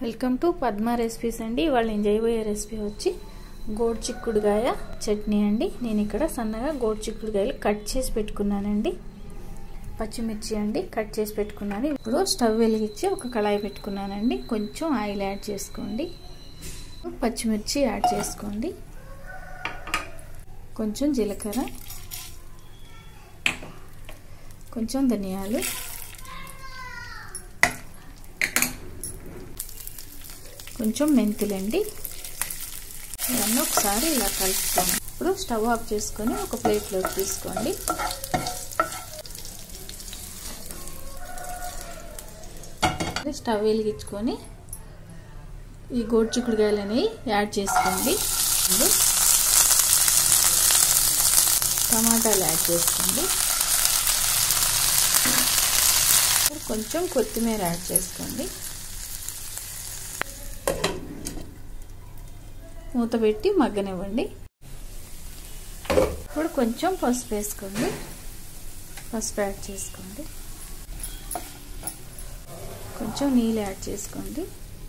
welcome to Padma recipes అండి ఇవాళ నేను చేయబోయే రెసిపీ వచ్చి గోడు చిక్కుడుగాయ చట్నీ అండి నేను ఇక్కడ సన్నగా గోడు చిక్కుడుగాయలు కట్ చేసి పెట్టుకున్నానండి పచ్చిమిర్చి అండి కట్ చేసి పెట్టుకున్నాను ఇప్పుడు స్టవ్ వెలిగించి ఒక కళాయి పెట్టుకున్నానండి కొంచెం ఆయిల్ యాడ్ చేసుకోండి పచ్చిమిర్చి యాడ్ చేసుకోండి కొంచెం జీలకర్ర కొంచెం ధనియాలు కొంచెం మెంతులండి ఇవన్నీ ఒకసారి ఇలా కలుపుకోండి ఇప్పుడు స్టవ్ ఆఫ్ చేసుకొని ఒక ప్లేట్లోకి తీసుకోండి స్టవ్ వెలిగించుకొని ఈ గోడు చిక్కుడుకాయలని యాడ్ చేసుకోండి టమాటాలు యాడ్ చేసుకోండి కొంచెం కొత్తిమీర యాడ్ చేసుకోండి మూత పెట్టి మగ్గనివ్వండి ఇప్పుడు కొంచెం పసుపు వేసుకోండి పసుపు యాడ్ చేసుకోండి కొంచెం నీళ్ళు యాడ్ చేసుకోండి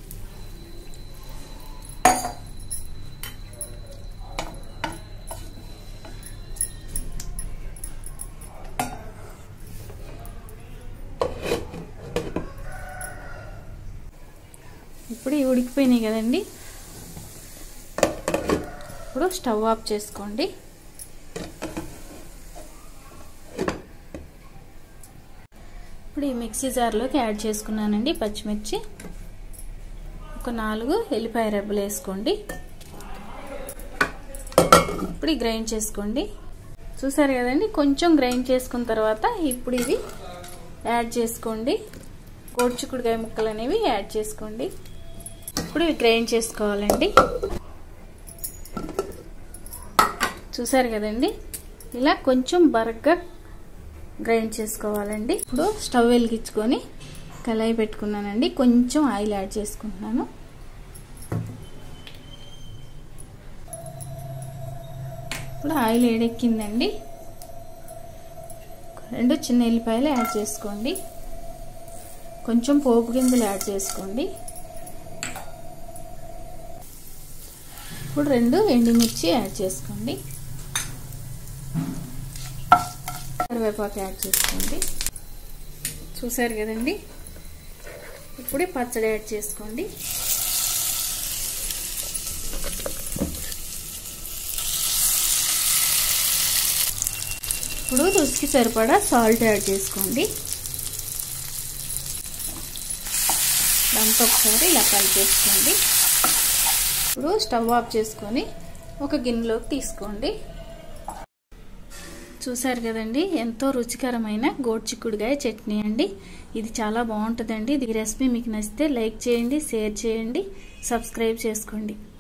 ఇప్పుడు ఇవి ఉడికిపోయినాయి కదండి ఇప్పుడు స్టవ్ ఆఫ్ చేసుకోండి ఇప్పుడు ఈ మిక్సీ జార్లోకి యాడ్ చేసుకున్నానండి పచ్చిమిర్చి ఒక నాలుగు ఎల్లిపాయ రెబ్బలు వేసుకోండి ఇప్పుడు గ్రైండ్ చేసుకోండి చూసారు కదండి కొంచెం గ్రైండ్ చేసుకున్న తర్వాత ఇప్పుడు ఇవి యాడ్ చేసుకోండి కోడిచిక్కుడుకాయ ముక్కలు అనేవి యాడ్ చేసుకోండి ఇప్పుడు ఇవి గ్రైండ్ చేసుకోవాలండి చూసారు కదండి ఇలా కొంచెం బరగ్గా గ్రైండ్ చేసుకోవాలండి ఇప్పుడు స్టవ్ వెలిగించుకొని కళాయి పెట్టుకున్నానండి కొంచెం ఆయిల్ యాడ్ చేసుకుంటున్నాను ఇప్పుడు ఆయిల్ ఏడెక్కిందండి రెండు చిన్న ఎల్లిపాయలు యాడ్ చేసుకోండి కొంచెం పోపు గింజలు యాడ్ చేసుకోండి ఇప్పుడు రెండు ఎండుమిర్చి యాడ్ చేసుకోండి కరివేపాకు యాడ్ చేసుకోండి చూసారు కదండి ఇప్పుడే పచ్చడి యాడ్ చేసుకోండి ఇప్పుడు రుచికి సరిపడా సాల్ట్ యాడ్ చేసుకోండి దాంతో ఒకసారి ఇలా కలిపేసుకోండి ఇప్పుడు స్టవ్ ఆఫ్ చేసుకొని ఒక గిన్నెలోకి తీసుకోండి చూసారు కదండి ఎంతో రుచికరమైన గోడు చిక్కుడుగాయ చట్నీ అండి ఇది చాలా బాగుంటుందండి ఈ రెసిపీ మీకు నచ్చితే లైక్ చేయండి షేర్ చేయండి సబ్స్క్రైబ్ చేసుకోండి